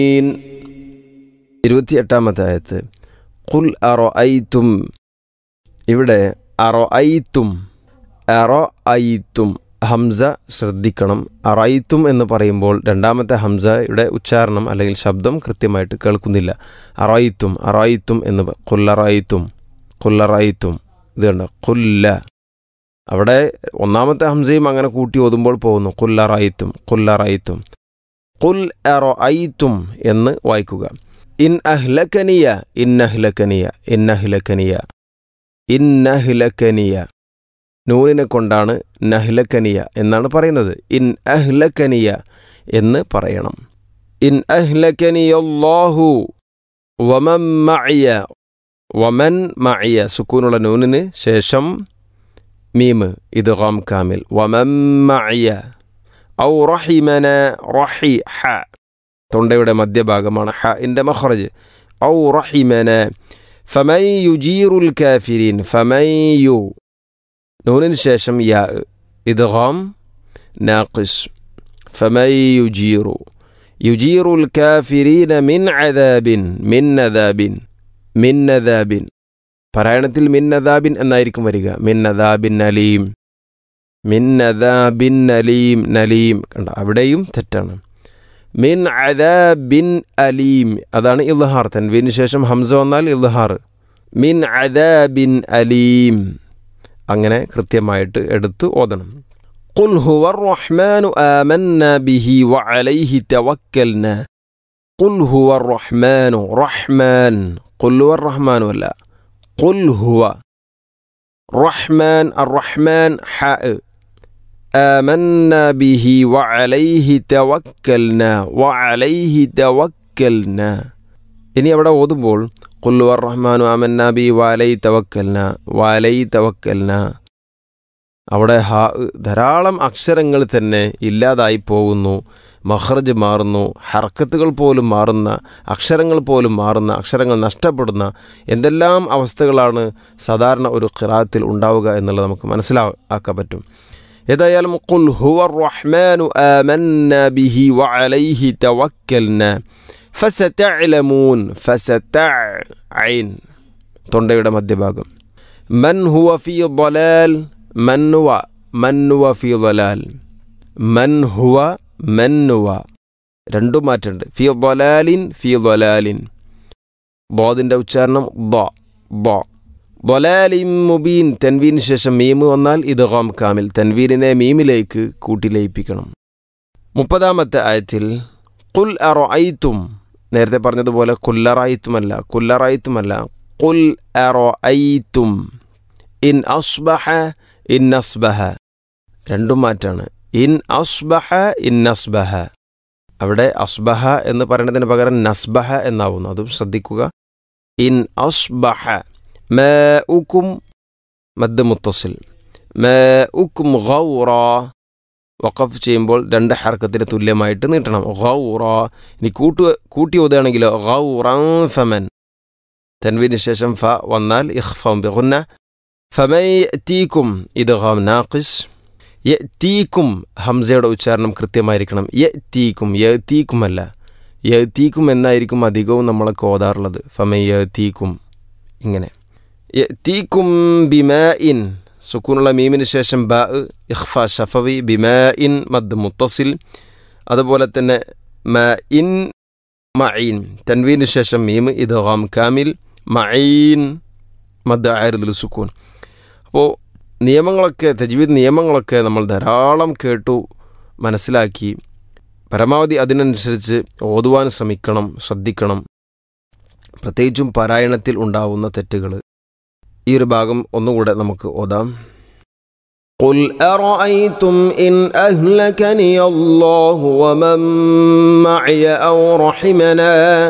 ഇരുപത്തിയെട്ടാമത്തെ ആയത്ത് ഖുൽ അറോ ഐത്തും ഇവിടെ അറോ ഐത്തും അറോ ഐത്തും ഹംസ ശ്രദ്ധിക്കണം അറൈത്തും എന്ന് പറയുമ്പോൾ രണ്ടാമത്തെ ഹംസയുടെ ഉച്ചാരണം അല്ലെങ്കിൽ ശബ്ദം കൃത്യമായിട്ട് കേൾക്കുന്നില്ല അറൈത്തും അറൈത്തും എന്ന് പ- ഖുല്ലറൈത്തും ഖുല്ലറൈത്തും ഇത് കണ്ട ഖുല്ല അവിടെ ഒന്നാമത്തെ ഹംസയും അങ്ങനെ കൂട്ടി ഓതുമ്പോൾ പോകുന്നു ഖുല്ലറൈത്തും ഖുല്ലറൈത്തും ഖുൽ അറൈത്തും എന്ന് വായിക്കുക ഇൻ അഹ്ലക്കനിയ ഇന്നഹ്ലക്കനിയ ഇന്നഹ്ലക്കനിയ ഇന്നഹ്ലക്കനിയ നൂനിനെ കൊണ്ടാണ് നഹ്ലക്കനിയ എന്നാണ് പറയുന്നത് ഇൻ അഹ്ലക്കനിയ എന്ന് പറയണം ഇൻ അഹ്ലക്കനിയല്ലാഹു വമൻ മഅയ വമൻ മഅയ സുക്കൂനുള്ള നൂനിന് ശേഷം മീമ് ഇത് ഗാം കാമിൽ വമൻ മഅയ ഔ റഹിമന റഹി ഹ തൊണ്ടയുടെ മധ്യഭാഗമാണ് ഹ ഇൻ്റെ മഖ്റജ് ഔ റഹിമന ഫമൻ യുജീറുൽ കാഫിരീൻ ഫമൻ യു നൂനിന് ശേഷം യാ ഇദ്ഗാം നാഖിസ് ഫമൻ യുജീറു യുജീറുൽ കാഫിരീന മിൻ അദാബിൻ മിൻ അദാബിൻ മിൻ അദാബിൻ പാരായണത്തിൽ മിൻ അദാബിൻ എന്നായിരിക്കും വരിക മിൻ അദാബിൻ അലീം മിൻ അദാബിൻ അലീം നലീം കണ്ട അവിടെയും തെറ്റാണ് മിൻ അദാബിൻ അലീം അതാണ് ഇൽഹാർ തൻവീന് ശേഷം ഹംസ വന്നാൽ ഇൽഹാർ മിൻ അദാബിൻ അലീം അങ്ങനെ കൃത്യമായിട്ട് എടുത്ത് ഓതണം قل هو الرحمن آمنا به وعليه توكلنا قل هو الرحمن رحمن قل هو الرحمن ولا قل هو رحمن الرحمن حاء آمنا به وعليه توكلنا وعليه توكلنا ഇനി അവിടെ ഓതുമ്പോൾ കുല്ലുവർ റഹ്മാനു അമന്നാബി വാലൈ തവക്കൽന വാലൈ തവക്കൽന അവിടെ ഹാ ധാരാളം അക്ഷരങ്ങൾ തന്നെ ഇല്ലാതായി പോകുന്നു മഹ്റജ് മാറുന്നു ഹർക്കത്തുകൾ പോലും മാറുന്ന അക്ഷരങ്ങൾ പോലും മാറുന്ന അക്ഷരങ്ങൾ നഷ്ടപ്പെടുന്ന എന്തെല്ലാം അവസ്ഥകളാണ് സാധാരണ ഒരു ഖിറാത്തിൽ ഉണ്ടാവുക എന്നുള്ളത് നമുക്ക് മനസ്സിലാക്കാൻ പറ്റും ഏതായാലും ഖുൽ ഹുവർ റഹ്മാനു ആമന്ന ബിഹി വഅലൈഹി തവക്കൽന ഫസതഅലമൂൻ ഫസതഅ ഐൻ തൊണ്ടയുടെ മധ്യഭാഗം മൻ ഹുവ ഫീ ضلال മൻ ഹുവ മൻ ഹുവ ഫീ ضلال മൻ ഹുവ മൻ ഹുവ രണ്ടും മാറ്റുണ്ട് ഫീ ضلالിൻ ഫീ ضلالിൻ ബോദിൻ്റെ ഉച്ചാരണം ബ ബ ضلالിൻ മുബീൻ തൻവീന് ശേഷം മീമ് വന്നാൽ ഇത് ഗാം കാമിൽ തൻവീനിനെ മീമിലേക്ക് കൂട്ടിലയിപ്പിക്കണം മുപ്പതാമത്തെ ആയത്തിൽ കുൽ അറൊഐത്തും നേരത്തെ പറഞ്ഞതുപോലെ കുല്ലറായിത്തുമല്ല കുല്ലറായിത്തുമല്ല കുൽ അറൊഐത്തും ഇൻ അസ്ബഹ ഇൻ അസ്ബഹ രണ്ടും മാറ്റാണ് ഇൻ അസ്ബഹ ഇൻ അസ്ബഹ അവിടെ അസ്ബഹ എന്ന് പറയുന്നതിന് പകരം നസ്ബഹ എന്നാവുന്നു അതും ശ്രദ്ധിക്കുക ഇൻ അസ്ബഹ മ ഉക്കും മദ് മുത്തസിൽ മ ഉക്കും ഗൗറ വഖഫ് ചെയ്യുമ്പോൾ രണ്ട് ഹർക്കത്തിന് തുല്യമായിട്ട് നീട്ടണം ഗൗറ ഇനി കൂട്ടു കൂട്ടി ഓതുകയാണെങ്കിലോ ഗൗറൻ ഫമൻ തൻവീന് ശേഷം ഫ വന്നാൽ ഇഖ്ഫം ബിഗുന്ന ഫമൻ യഅ്തീക്കും ഇദ്ഗാം നാഖിസ് യഅ്തീക്കും ഹംസയുടെ ഉച്ചാരണം കൃത്യമായിരിക്കണം യഅ്തീക്കും യഅ്തീക്കും അല്ല യഅ്തീക്കും എന്നായിരിക്കും അധികവും നമ്മളൊക്കെ ഓതാറുള്ളത് ഫമൻ യഅ്തീക്കും ഇങ്ങനെ യഅ്തീക്കും ബിമാഇൻ സുക്കൂനുള്ള മീമിന് ശേഷം ബ ഇഖ്ഫ ഷഫവി ബിമാ ഇൻ മദ് മുത്തസിൽ അതുപോലെ തന്നെ മ ഇൻ മഈൻ തൻവീന് ശേഷം മീമ് ഇത് ഗാം കാമിൽ മഈൻ മദ് ആയിരുന്നില്ല സുക്കൂൻ അപ്പോൾ നിയമങ്ങളൊക്കെ തജ്വീദ് നിയമങ്ങളൊക്കെ നമ്മൾ ധാരാളം കേട്ടു മനസ്സിലാക്കി പരമാവധി അതിനനുസരിച്ച് ഓതുവാൻ ശ്രമിക്കണം ശ്രദ്ധിക്കണം പ്രത്യേകിച്ചും പാരായണത്തിൽ ഉണ്ടാവുന്ന തെറ്റുകൾ ഈ ഒരു ഭാഗം ഒന്നുകൂടെ നമുക്ക് ഓതാം قل أرأيتم إن أهلكني الله ومن معي أو رحمنا